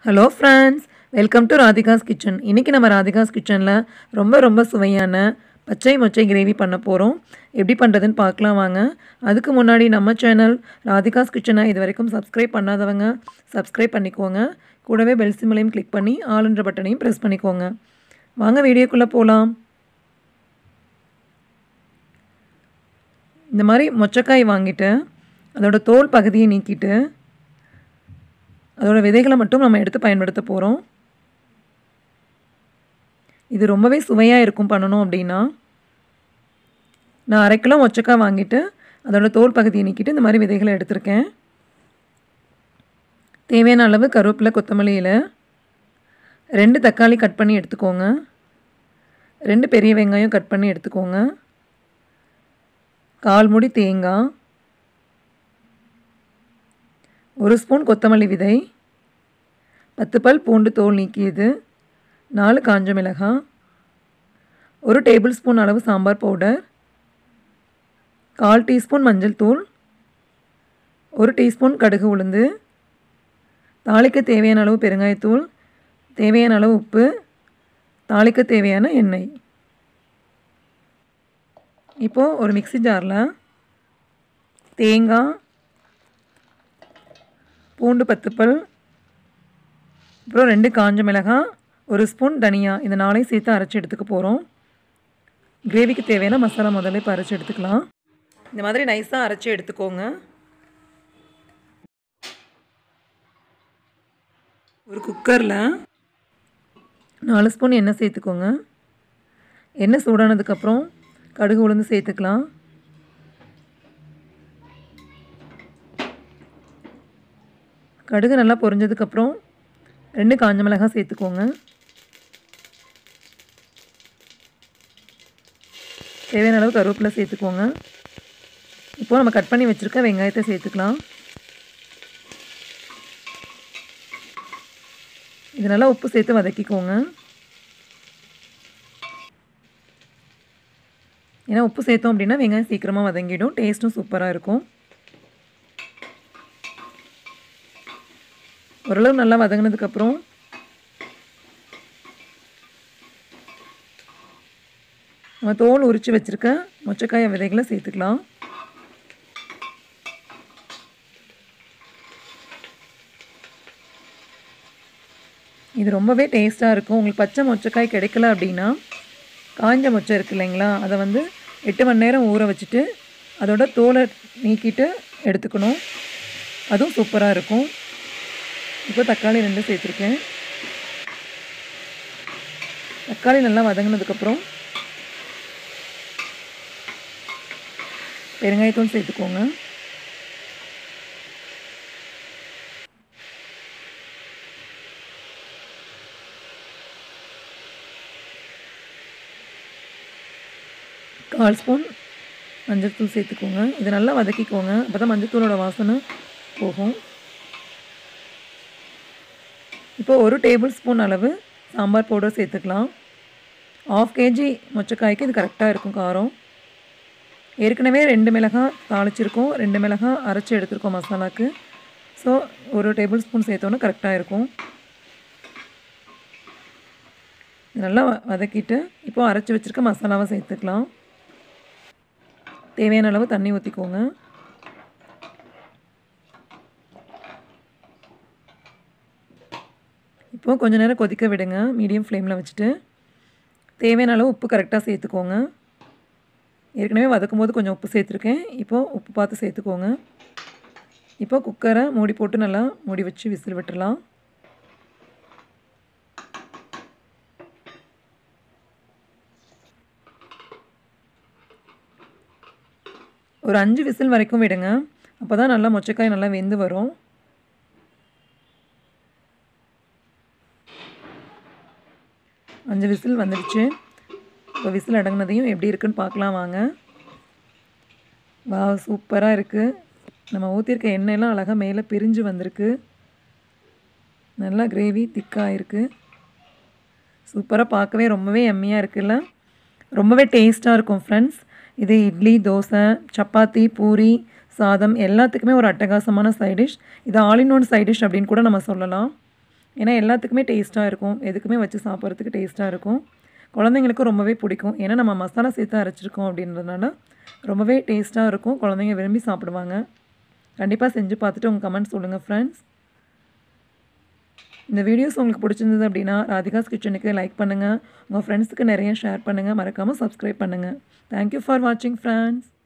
hello friends welcome to Radhika's kitchen இன்றைக்கி நம்ம ராதிகாஸ் கிச்சனில் ரொம்ப ரொம்ப சுவையான பச்சை மொச்சை கிரேவி பண்ண போகிறோம் எப்படி பண்ணுறதுன்னு பார்க்கலாம் வாங்க அதுக்கு முன்னாடி நம்ம சேனல் ராதிகாஸ் கிச்சனை இது வரைக்கும் சப்ஸ்கிரைப் பண்ணாதவங்க சப்ஸ்கிரைப் பண்ணிக்கோங்க கூடவே பெல் சிம்மலையும் கிளிக் பண்ணி ஆளுன்ற பட்டனையும் ப்ரெஸ் பண்ணிக்கோங்க வாங்க வீடியோக்குள்ளே போகலாம் இந்த மாதிரி மொச்சக்காய் வாங்கிட்டு அதோட தோல் பகுதியை நீக்கிட்டு அதோட விதைகளை மட்டும் நம்ம எடுத்து பயன்படுத்த போகிறோம் இது ரொம்பவே சுவையாக இருக்கும் பண்ணணும் அப்படின்னா நான் அரை கிலோ மொச்சக்காய் வாங்கிட்டு அதோட தோல் பகுதியை நீக்கிட்டு இந்த மாதிரி விதைகளை எடுத்திருக்கேன் தேவையான அளவு கருவேப்பிலை கொத்தமல்லியில் ரெண்டு தக்காளி கட் பண்ணி எடுத்துக்கோங்க ரெண்டு பெரிய வெங்காயம் கட் பண்ணி எடுத்துக்கோங்க கால் முடி தேங்காய் ஒரு ஸ்பூன் கொத்தமல்லி விதை பத்து பல் பூண்டு தோல் நீக்கியது நாலு காஞ்ச மிளகாய் ஒரு டேபிள் ஸ்பூன் அளவு சாம்பார் பவுடர் கால் டீஸ்பூன் மஞ்சள் தூள் ஒரு டீஸ்பூன் கடுகு உளுந்து தாளிக்க தேவையான அளவு பெருங்காயத்தூள் தேவையான அளவு உப்பு தாளிக்க தேவையான எண்ணெய் இப்போது ஒரு மிக்சி ஜாரில் தேங்காய் பூண்டு பத்து பல் அப்புறம் ரெண்டு காஞ்ச மிளகாய் ஒரு ஸ்பூன் தனியா இந்த நாளையும் சேர்த்து அரைச்சி எடுத்துக்க போகிறோம் கிரேவிக்கு தேவையான மசாலா முதல்ல இப்போ அரைச்சி எடுத்துக்கலாம் இந்த மாதிரி நைஸாக அரைச்சி எடுத்துக்கோங்க ஒரு குக்கரில் நாலு ஸ்பூன் எண்ணெய் சேர்த்துக்கோங்க எண்ணெய் சூடானதுக்கப்புறம் கடுகு உளுந்து சேர்த்துக்கலாம் கடுகு நல்லா பொரிஞ்சதுக்கப்புறம் ரெண்டு காஞ்ச மிளகாய் சேர்த்துக்கோங்க தேவையான அளவு கருவேப்பிலை சேர்த்துக்கோங்க இப்போது நம்ம கட் பண்ணி வச்சுருக்க வெங்காயத்தை சேர்த்துக்கலாம் இது நல்லா உப்பு சேர்த்து வதக்கிக்கோங்க ஏன்னா உப்பு சேர்த்தோம் அப்படின்னா வெங்காயம் சீக்கிரமாக வதங்கிடும் டேஸ்ட்டும் சூப்பராக இருக்கும் ஓரளவு நல்லா வதங்கினதுக்கப்புறம் நம்ம தோல் உரித்து வச்சுருக்க மொச்சக்காய விதைகளை சேர்த்துக்கலாம் இது ரொம்பவே டேஸ்ட்டாக இருக்கும் உங்களுக்கு பச்சை மொச்சக்காய் கிடைக்கல அப்படின்னா காஞ்ச மொச்சை இருக்குது இல்லைங்களா அதை வந்து எட்டு மணி நேரம் ஊற வச்சுட்டு அதோட தோலை நீக்கிட்டு எடுத்துக்கணும் அதுவும் சூப்பராக இருக்கும் இப்போ தக்காளி ரெண்டு சேர்த்துருக்கேன் தக்காளி நல்லா வதங்கினதுக்கப்புறம் பெருங்காயத்தூள் சேர்த்துக்கோங்க கால் ஸ்பூன் மஞ்சள்தூள் சேர்த்துக்கோங்க இதை நல்லா வதக்கிக்கோங்க அப்போ தான் மஞ்சள்தூளோட வாசனை போகும் இப்போ ஒரு டேபிள் ஸ்பூன் அளவு சாம்பார் பவுடர் சேர்த்துக்கலாம் ஆஃப் கேஜி மொச்சக்காய்க்கு இது கரெக்டாக இருக்கும் காரம் ஏற்கனவே ரெண்டு மிளகாய் தாளிச்சிருக்கோம் ரெண்டு மிளகாய் அரைச்சி எடுத்துருக்கோம் மசாலாவுக்கு ஸோ ஒரு டேபிள் ஸ்பூன் சேர்த்தோன்னே கரெக்டாக இருக்கும் நல்லா வதக்கிட்டு இப்போ அரைச்சி வச்சுருக்க மசாலாவை சேர்த்துக்கலாம் தேவையான அளவு தண்ணி ஊற்றிக்கோங்க இப்போது கொஞ்ச நேரம் கொதிக்க விடுங்க மீடியம் ஃப்ளேமில் வச்சுட்டு தேவையான அளவு உப்பு கரெக்டாக சேர்த்துக்கோங்க ஏற்கனவே வதக்கும் போது கொஞ்சம் உப்பு சேர்த்துருக்கேன் இப்போது உப்பு பார்த்து சேர்த்துக்கோங்க இப்போ குக்கரை மூடி போட்டு நல்லா மூடி வச்சு விசில் விட்டுடலாம் ஒரு அஞ்சு விசில் வரைக்கும் விடுங்க அப்போ தான் நல்லா மொச்சக்காய் நல்லா வெந்து வரும் அஞ்சு விசில் வந்துடுச்சு இப்போ விசில் அடங்கினதையும் எப்படி இருக்குன்னு பார்க்கலாம் வாங்க வா சூப்பராக இருக்குது நம்ம ஊற்றிருக்க எண்ணெயெல்லாம் அழகாக மேலே பிரிஞ்சு வந்திருக்கு நல்லா கிரேவி திக்காக இருக்குது சூப்பராக பார்க்கவே ரொம்பவே எம்மியாக இருக்குல்ல ரொம்பவே டேஸ்ட்டாக இருக்கும் ஃப்ரெண்ட்ஸ் இது இட்லி தோசை சப்பாத்தி பூரி சாதம் எல்லாத்துக்குமே ஒரு அட்டகாசமான சைடிஷ் இது ஆல் இன் ஒன் சைடிஷ் அப்படின்னு கூட நம்ம சொல்லலாம் ஏன்னா எல்லாத்துக்குமே டேஸ்ட்டாக இருக்கும் எதுக்குமே வச்சு சாப்பிட்றதுக்கு டேஸ்ட்டாக இருக்கும் குழந்தைங்களுக்கும் ரொம்பவே பிடிக்கும் ஏன்னா நம்ம மசாலா சேர்த்து அரைச்சிருக்கோம் அப்படின்றதுனால ரொம்பவே டேஸ்ட்டாக இருக்கும் குழந்தைங்க விரும்பி சாப்பிடுவாங்க கண்டிப்பாக செஞ்சு பார்த்துட்டு உங்கள் கமெண்ட் சொல்லுங்கள் ஃப்ரெண்ட்ஸ் இந்த வீடியோஸ் உங்களுக்கு பிடிச்சிருந்தது அப்படின்னா ராதிகாஸ் கிச்சனுக்கு லைக் பண்ணுங்கள் உங்கள் ஃப்ரெண்ட்ஸுக்கு நிறைய ஷேர் பண்ணுங்கள் மறக்காமல் சப்ஸ்கிரைப் பண்ணுங்கள் தேங்க்யூ ஃபார் வாட்சிங் ஃப்ரெண்ட்ஸ்